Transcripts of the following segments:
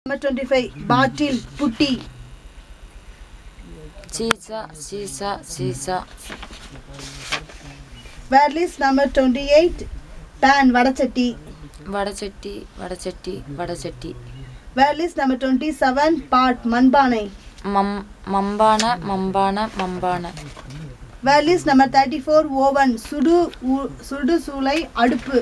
number twenty five bottle புட்டி சீசா சீசா சீசா word list number twenty eight pan வடச்சட்டி வடச்சட்டி வடச்சட்டி வடச்சட்டி word list number twenty seven pot மண்பானை மம் மம்பான மம்பான மம்பான word list number thirty four oven சுடு ஊ- சுடு சூளை அடுப்பு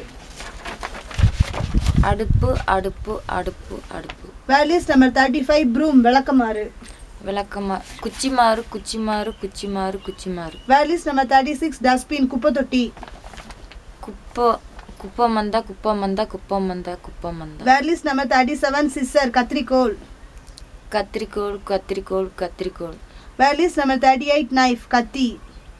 அடுப்பு அடுப்பு அடுப்பு அடுப்பு word list number thirty five broom விளக்கமாறு விளக்கமா குச்சிமாறு குச்சிமாறு குச்சிமாறு குச்சிமாறு word list number thirty six dustbin குப்பை தொட்டி குப்பை குப்பை மந்தா குப்பை மந்தா குப்பை மந்தா குப்பை மந்தா word list number thirty seven scissor கத்திரிக்கோல் கத்திரிக்கோள் கத்திரிக்கோள் கத்திரிக்கோள் word list number thirty eight knife கத்தி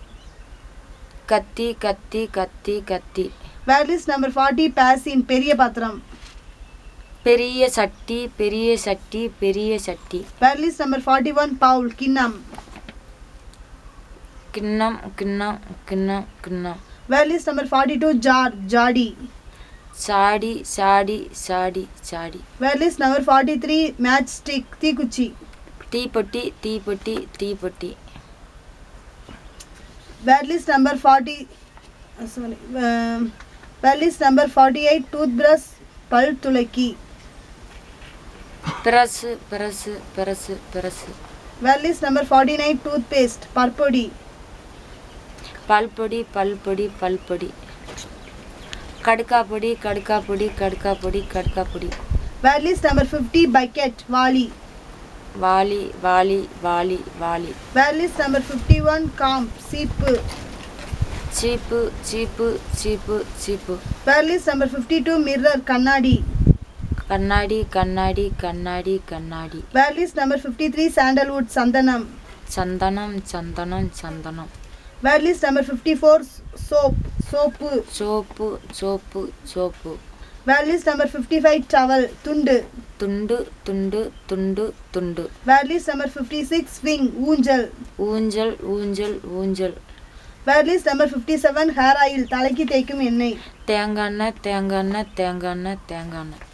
கத்தி கத்தி கத்தி கத்தி word list number forty basin பெரிய பாத்திரம் பெரிய சட்டி பெரிய சட்டி பெரிய சட்டி word list number forty one bowl கிண்ணம் கிண்ணம் கிண்ணம் கிண்ணம் கிண்ணம் word list number forty two jar ஜாடி சாடி சாடி சாடி சாடி word list number forty three match stick தீக்குச்சி தீப்பொட்டி தீப்பொட்டி தீப்பொட்டி word list number forty sorry word list number forty eight toothbrush பல் துளக்கி பிரசு பிரசு பிரசு பிரசு word list number forty nine toothpaste பற்பொடி பல்பொடி பல்பொடி பல்பொடி கடுக்காப்பொடி கடுக்காப்பொடி கடுக்காப்பொடி கடுக்காப்பொடி word list number fifty bucket வாளி வாலி வாலி வாலி வாலி word list number fifty one comb சீப்பு சீப்பு சீப்பு சீப்பு சீப்பு word list number fifty two mirror கண்ணாடி கண்ணாடி கண்ணாடி கண்ணாடி கண்ணாடி word list number fifty three sandalwood சந்தனம் சந்தனம் சந்தனம் சந்தனம் word list number fifty four soap soap soap soap soap word list number fifty five towel துண்டு துண்டு துண்டு துண்டு துண்டு word list number fifty six swing ஊஞ்சல் ஊஞ்சல் ஊஞ்சல் ஊஞ்சல் word list number fifty seven hair oil தலைக்கு தேய்க்கும் எண்ணெய் தேங்காய் எண்ணெய் தேங்காய் எண்ணெய் தேங்காய் எண்ணெய் தேங்காய் எண்ணெய்